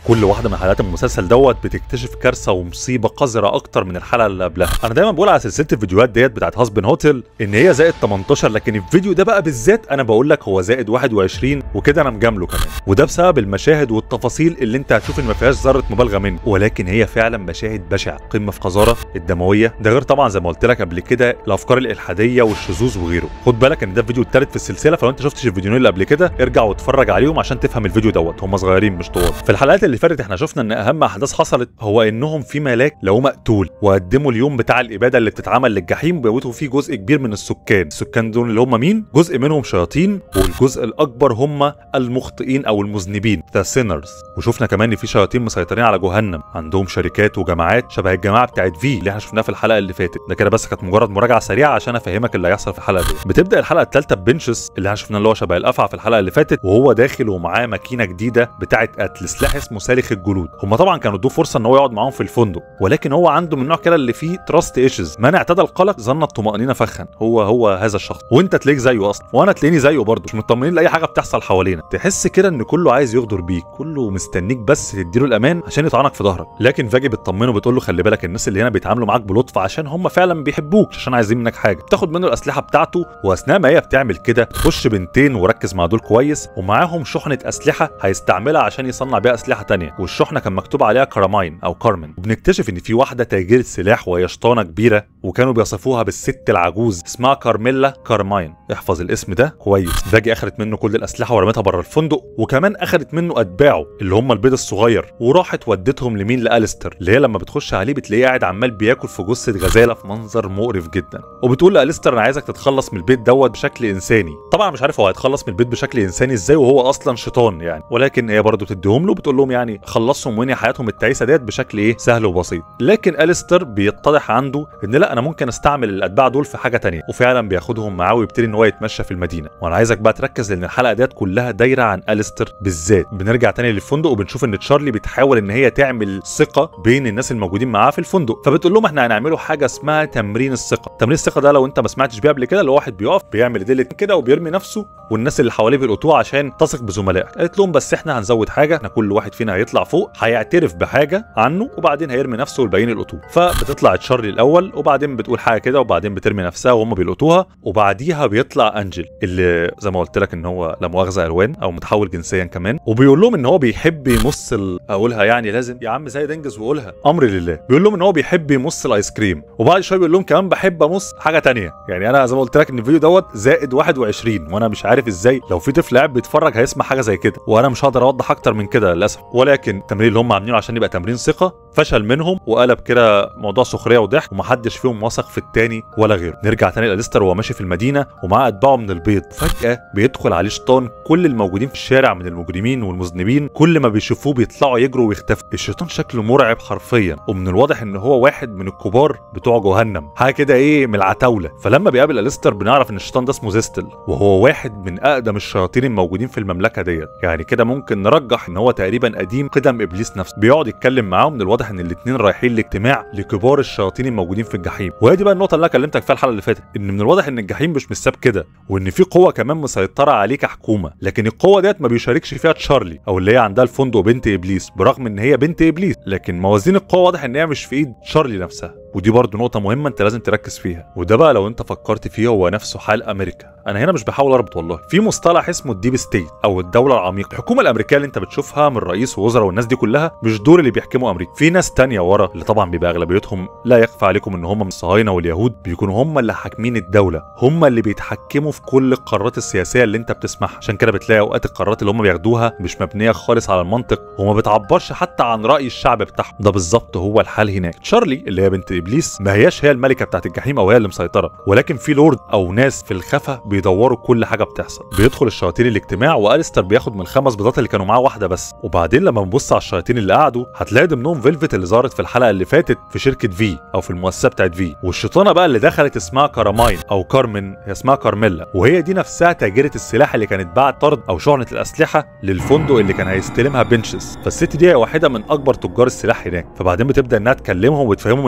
كل واحده من حلقات المسلسل دوت بتكتشف كارثه ومصيبه قذره اكتر من الحلقه اللي قبلها انا دايما بقول على سلسله الفيديوهات ديت بتاعت هاسبن هوتل ان هي زائد 18 لكن الفيديو ده بقى بالذات انا بقول لك هو زائد 21 وكده انا مجامله كمان وده بسبب المشاهد والتفاصيل اللي انت هتشوف ان ما فيهاش ذره مبالغه منه ولكن هي فعلا مشاهد بشعه قمه في قذاره الدمويه ده غير طبعا زي ما قلت لك قبل كده الافكار الالحاديه والشذوذ وغيره خد بالك ان ده الفيديو الثالث في السلسله فلو انت شفتش الفيديوهين اللي قبل كده ارجع واتفرج عليهم عشان تفهم الفيديو دوت هم صغيرين مش طوال في الحلقات اللي فاتت احنا شفنا ان اهم احداث حصلت هو انهم في ملاك لقوه مقتول وقدموا اليوم بتاع الاباده اللي بتتعمل للجحيم وبيموتوا فيه جزء كبير من السكان السكان دول اللي هم مين جزء منهم شياطين والجزء الاكبر هم المخطئين او المذنبين ذا سينرز وشفنا كمان ان في شياطين مسيطرين على جهنم عندهم شركات وجماعات شبه الجماعه بتاعت في اللي احنا شفناها في الحلقه اللي فاتت ده كده بس كانت مجرد مراجعه سريعه عشان افهمك اللي هيحصل في الحلقه دي بتبدا الحلقه الثالثه ببنشس اللي احنا شفناه اللي هو شبه الافعى في الحلقه اللي فاتت وهو داخل ومعاه ماكينه جديده بتاعت قتل سلاح اسمه سالخ الجلود هم طبعا كانوا ادوه فرصه ان هو يقعد معاهم في الفندق ولكن هو عنده من النوع كده اللي فيه تراست ايشز من اعتدى القلق ظن الطمانينه فخا هو هو هذا الشخص وانت تلاقيك زيه اصلا وانا تلاقيني زيه برضه مش مطمنين لاي حاجه بتحصل حوالينا تحس كده ان كله عايز يغدر بيك كله مستنيك بس تديله الامان عشان يطعنك في ظهرك لكن فاجي بتطمنه بتقول له خلي بالك الناس اللي هنا بيتعاملوا معاك بلطف عشان هم فعلا بيحبوك مش عشان عايزين منك حاجه بتاخد منه الاسلحه بتاعته واثناء ما هي بتعمل كده تخش بنتين وركز مع دول كويس ومعاهم شحنه اسلحه هيستعملها عشان يصنع بيها اسلحه تانية والشحنه كان مكتوب عليها كراماين او كارمن وبنكتشف ان في واحده تاجره سلاح وهي شطانه كبيره وكانوا بيصفوها بالست العجوز اسمها كارميلا كارماين احفظ الاسم ده كويس فاجي اخذت منه كل الاسلحه ورمتها بره الفندق وكمان اخذت منه اتباعه اللي هم البيض الصغير وراحت ودتهم لمين لاليستر اللي هي لما بتخش عليه بتلاقيه قاعد عمال بياكل في جثه غزاله في منظر مقرف جدا وبتقول لاليستر انا عايزك تتخلص من البيت دوت بشكل انساني طبعا مش عارف هو هيتخلص من البيت بشكل انساني ازاي وهو اصلا شيطان يعني ولكن هي برضه بتديهم له بتقول لهم يعني خلصهم وانهي حياتهم التعيسه ديت بشكل ايه سهل وبسيط لكن اليستر بيتضح عنده ان لا انا ممكن استعمل الاتباع دول في حاجه تانية وفعلا بياخدهم معاه ويبتدي ان هو يتمشى في المدينه وانا عايزك بقى تركز لان الحلقه ديت كلها دايره عن اليستر بالذات بنرجع تاني للفندق وبنشوف ان تشارلي بتحاول ان هي تعمل ثقه بين الناس الموجودين معاها في الفندق فبتقول لهم احنا هنعملوا حاجه اسمها تمرين الثقه تمرين الثقه ده لو انت ما سمعتش بيه قبل كده اللي هو واحد بيقف بيعمل ديل كده وبيرمي نفسه والناس اللي حواليه بيلقطوه عشان تثق بزملائك قالت لهم بس احنا هنزود حاجه احنا كل واحد فينا هيطلع فوق هيعترف بحاجه عنه وبعدين هيرمي نفسه والباقيين يلقطوه فبتطلع تشارلي الاول وبعدين بتقول حاجه كده وبعدين بترمي نفسها وهم بيلقطوها وبعديها بيطلع انجل اللي زي ما قلت لك ان هو لا مؤاخذه الوان او متحول جنسيا كمان وبيقول لهم ان هو بيحب يمص ال... اقولها يعني لازم يا عم زي انجز وقولها امر لله بيقول لهم ان هو بيحب يمص الايس كريم وبعد شويه بيقول لهم كمان بحب امص حاجه تانية يعني انا زي ما قلت لك ان الفيديو دوت زائد 21 وانا مش عارف ازاي لو في طفل قاعد بيتفرج هيسمع حاجه زي كده وانا مش هقدر اوضح اكتر من كده للاسف ولكن التمرين اللي هم عاملينه عشان يبقى تمرين ثقه فشل منهم وقلب كده موضوع سخريه وضحك ومحدش فيهم وثق في التاني ولا غيره نرجع تاني لاليستر وهو ماشي في المدينه ومعاه اتباعه من البيض فجاه بيدخل عليه شيطان كل الموجودين في الشارع من المجرمين والمذنبين كل ما بيشوفوه بيطلعوا يجروا ويختفوا الشيطان شكله مرعب حرفيا ومن الواضح ان هو واحد من الكبار بتوع جهنم حاجه كده ايه من العتاوله فلما بيقابل اليستر بنعرف ان الشيطان ده اسمه زيستل وهو واحد من اقدم الشياطين الموجودين في المملكه ديت يعني كده ممكن نرجح ان هو تقريبا قديم قدم ابليس نفسه بيقعد يتكلم معاه من الواضح ان الاثنين رايحين لاجتماع لكبار الشياطين الموجودين في الجحيم وهي دي بقى النقطه اللي انا كلمتك فيها الحلقه اللي فاتت ان من الواضح ان الجحيم مش متساب كده وان في قوه كمان مسيطره عليه كحكومه لكن القوه ديت ما بيشاركش فيها تشارلي او اللي هي عندها الفندق بنت ابليس برغم ان هي بنت ابليس لكن موازين القوه واضح ان هي مش في ايد تشارلي نفسها ودي برضه نقطة مهمة انت لازم تركز فيها وده بقى لو انت فكرت فيه هو نفسه حال امريكا انا هنا مش بحاول اربط والله في مصطلح اسمه الديب ستيت او الدولة العميقة الحكومة الامريكية اللي انت بتشوفها من رئيس ووزراء والناس دي كلها مش دول اللي بيحكموا امريكا في ناس تانية ورا اللي طبعا بيبقى اغلبيتهم لا يخفى عليكم ان هم من الصهاينة واليهود بيكونوا هم اللي حاكمين الدولة هم اللي بيتحكموا في كل القرارات السياسية اللي انت بتسمعها عشان كده بتلاقي اوقات القرارات اللي هم بياخدوها مش مبنية خالص على المنطق وما بتعبرش حتى عن رأي الشعب بتاعهم ده بالظبط هو الحال هناك تشارلي اللي هي بنت ابليس ما هياش هي الملكه بتاعت الجحيم او هي اللي مسيطره ولكن في لورد او ناس في الخفا بيدوروا كل حاجه بتحصل بيدخل الشياطين الاجتماع واليستر بياخد من الخمس بيضات اللي كانوا معاه واحده بس وبعدين لما نبص على الشياطين اللي قعدوا هتلاقي ضمنهم فيلفت اللي ظهرت في الحلقه اللي فاتت في شركه في او في المؤسسه بتاعت في والشيطانه بقى اللي دخلت اسمها كاراماين او كارمن هي اسمها كارميلا وهي دي نفسها تاجره السلاح اللي كانت بعد طرد او شحنه الاسلحه للفندق اللي كان هيستلمها بنشز فالست دي هي واحده من اكبر تجار السلاح هناك فبعدين بتبدا انها تكلمهم وتفهمهم ان في مشكله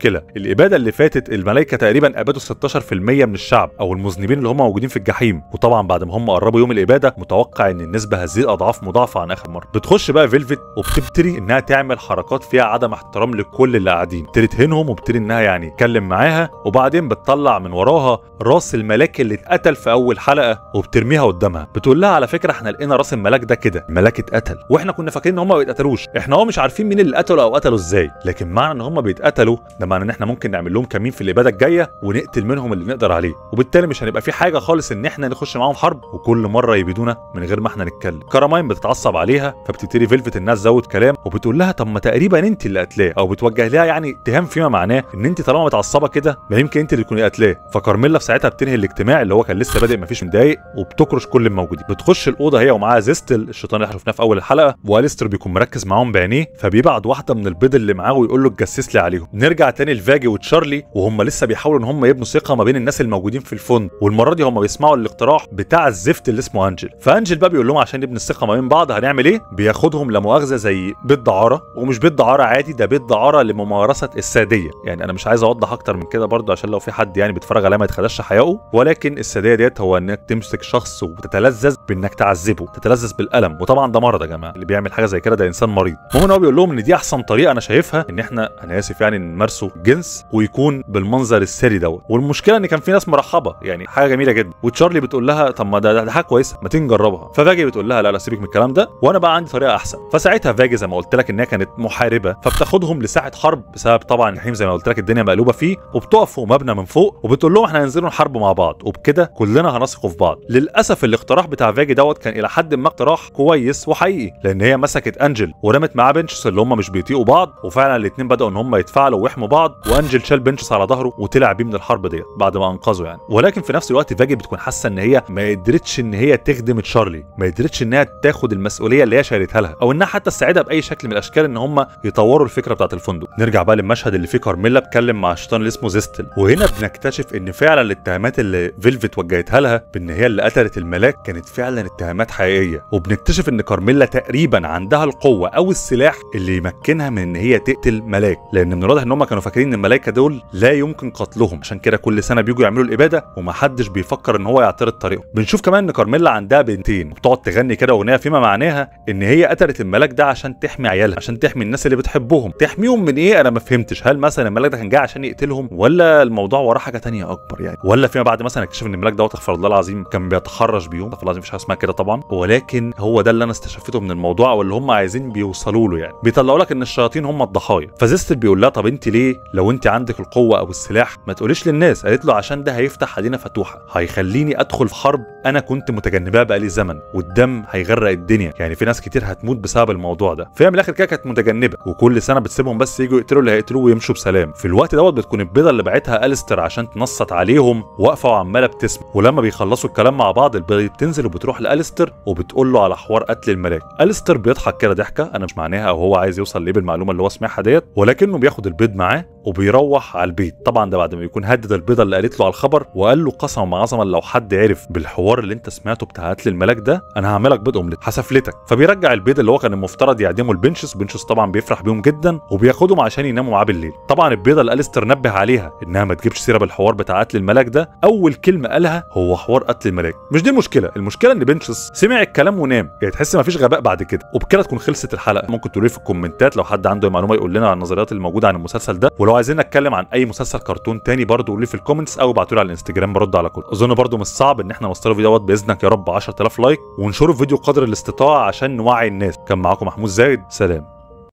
مشكله الاباده اللي فاتت الملائكه تقريبا ابادوا 16% من الشعب او المذنبين اللي هم موجودين في الجحيم وطبعا بعد ما هم قربوا يوم الاباده متوقع ان النسبه هتزيد اضعاف مضاعفه عن اخر مره بتخش بقى فيلفت وبتبتدي انها تعمل حركات فيها عدم احترام لكل اللي قاعدين بتبتدي تهينهم وبتبتدي انها يعني تتكلم معاها وبعدين بتطلع من وراها راس الملاك اللي اتقتل في اول حلقه وبترميها قدامها بتقول لها على فكره احنا لقينا راس الملاك ده كده الملاك اتقتل واحنا كنا فاكرين ان هم ما بيتقتلوش احنا هو مش عارفين مين اللي قتله او قتله ازاي لكن معنى ان هم بيتقتلوا ده معنى ان احنا ممكن نعمل لهم كمين في الاباده الجايه ونقتل منهم اللي نقدر عليه وبالتالي مش هنبقى في حاجه خالص ان احنا نخش معاهم حرب وكل مره يبيدونا من غير ما احنا نتكلم كراماين بتتعصب عليها فبتبتدي فيلفت الناس تزود كلام وبتقول لها طب ما تقريبا انت اللي قتلاه او بتوجه لها يعني اتهام فيما معناه ان انت طالما متعصبه كده ما يمكن انت اللي تكوني قتلاه فكارميلا في ساعتها بتنهي الاجتماع اللي هو كان لسه بادئ مفيش من دقايق وبتكرش كل الموجودين بتخش الاوضه هي ومعاها زيستل الشيطان اللي احنا شفناه في اول الحلقه واليستر بيكون مركز معاهم بعينيه فبيبعت واحده من البيض اللي معاه ويقول له اتجسس لي عليهم نرجع تاني لفاجي وتشارلي وهم لسه بيحاولوا ان هم يبنوا ثقه ما بين الناس الموجودين في الفندق والمره دي هم بيسمعوا الاقتراح بتاع الزفت اللي اسمه انجل فانجل بقى بيقول لهم عشان نبني الثقه ما بين بعض هنعمل ايه بياخدهم لمؤاخذه زي بيت دعاره ومش بيت دعاره عادي ده بيت دعاره لممارسه الساديه يعني انا مش عايز اوضح اكتر من كده برضه عشان لو في حد يعني بيتفرج عليها ما يتخدش حياؤه ولكن الساديه ديت هو انك تمسك شخص وتتلذذ بانك تعذبه تتلذذ بالالم وطبعا ده مرض يا جماعه اللي بيعمل حاجه زي كده ده انسان مريض المهم هو بيقول لهم ان دي احسن طريقه انا شايفها ان احنا انا اسف يعني نمارسه جنس ويكون بالمنظر السري دوت والمشكله ان كان في ناس مرحبه يعني حاجه جميله جدا وتشارلي بتقول لها طب ما ده, ده, ده حاجه كويسه ما تيجي نجربها ففاجي بتقول لها لا لا سيبك من الكلام ده وانا بقى عندي طريقه احسن فساعتها فاجي زي ما قلت لك انها كانت محاربه فبتاخدهم لساحه حرب بسبب طبعا الجحيم زي ما قلت لك الدنيا مقلوبه فيه وبتقف فوق مبنى من فوق وبتقول لهم احنا هننزلوا نحاربوا مع بعض وبكده كلنا هنثقوا في بعض للاسف الاقتراح بتاع فاجي دوت كان الى حد ما اقتراح كويس وحقيقي لان هي مسكت انجل ورمت معاه بنشس اللي هم مش بيطيقوا بعض وفعلا الاثنين بداوا ان هم يتفاعلوا ويحموا بعض وانجل شال بنشس على ظهره وطلع بيه من الحرب ديت بعد ما انقذه يعني ولكن في نفس الوقت فاجي بتكون حاسه ان هي ما قدرتش ان هي تخدم تشارلي ما قدرتش انها تاخد المسؤوليه اللي هي شالتها لها او انها حتى تساعدها باي شكل من الاشكال ان هم يطوروا الفكره بتاعت الفندق نرجع بقى للمشهد اللي فيه كارميلا بتكلم مع الشيطان اللي اسمه زيستل وهنا بنكتشف ان فعلا الاتهامات اللي فيلفت وجهتها لها بان هي اللي قتلت الملاك كانت فعلا اتهامات حقيقيه وبنكتشف ان كارميلا تقريبا عندها القوه او السلاح اللي يمكنها من ان هي تقتل ملاك لان من الواضح ان هم كانوا فاكرين ان الملائكه دول لا يمكن قتلهم عشان كده كل سنه بيجوا يعملوا الاباده ومحدش بيفكر ان هو يعترض طريقه بنشوف كمان ان كارميلا عندها بنتين بتقعد تغني كده اغنيه فيما معناها ان هي قتلت الملاك ده عشان تحمي عيالها عشان تحمي الناس اللي بتحبهم تحميهم من ايه انا ما فهمتش هل مثلا الملاك ده كان جاي عشان يقتلهم ولا الموضوع وراه حاجه تانية اكبر يعني ولا فيما بعد مثلا اكتشف ان الملاك دوت استغفر الله العظيم كان بيتحرش بيهم استغفر الله العظيم مفيش حاجه اسمها كده طبعا ولكن هو ده اللي انا استشفيته من الموضوع او اللي هم عايزين بيوصلوا له يعني بيطلعوا لك ان الشياطين هم الضحايا فزيستل بيقول لها طب انت ليه لو انت عندك القوه او السلاح ما تقوليش للناس قالت له عشان ده هيفتح علينا فتوحه هيخليني ادخل في حرب انا كنت متجنباها بقالي زمن والدم هيغرق الدنيا يعني في ناس كتير هتموت بسبب الموضوع ده فهي من الاخر كده كانت متجنبه وكل سنه بتسيبهم بس يجوا يقتلوا اللي هيقتلوه ويمشوا بسلام في الوقت دوت بتكون البيضه اللي بعتها اليستر عشان تنصت عليهم واقفه وعماله بتسمع ولما بيخلصوا الكلام مع بعض البيضه بتنزل وبتروح لاليستر وبتقول له على حوار قتل الملاك اليستر بيضحك كده ضحكه انا مش معناها او هو عايز يوصل ليه بالمعلومه اللي هو سمعها ديت ولكنه بياخد البيض معاه وبيروح على البيت طبعا ده بعد ما يكون هدد البيضه اللي قالت له على الخبر وقال له قسما عظما لو حد عرف بالحوار اللي انت سمعته بتاع قتل الملاك ده انا هعملك بيض اومليت هسفلتك فبيرجع البيض اللي هو كان المفترض يعدمه البنشس بنشس طبعا بيفرح بيهم جدا وبياخدهم عشان يناموا معاه بالليل طبعا البيضه اللي اليستر نبه عليها انها ما تجيبش سيره بالحوار بتاع قتل الملاك ده اول كلمه قالها هو حوار قتل الملاك مش دي المشكله المشكله ان بنشس سمع الكلام ونام يعني تحس ما فيش غباء بعد كده وبكده تكون خلصت الحلقه ممكن تقولوا لي في الكومنتات لو حد عنده معلومه يقول لنا عن النظريات الموجوده عن المسلسل ده ولو عايزين نتكلم عن اي مسلسل كرتون تاني برضه قولوا لي في الكومنتس او ابعتوا لي على الانستجرام برد على كل اظن برضه مش صعب ان احنا نوصلوا الفيديو دوت باذنك يا رب 10000 لايك وننشره فيديو قدر الاستطاعه عشان نوعي الناس كان معاكم محمود زايد سلام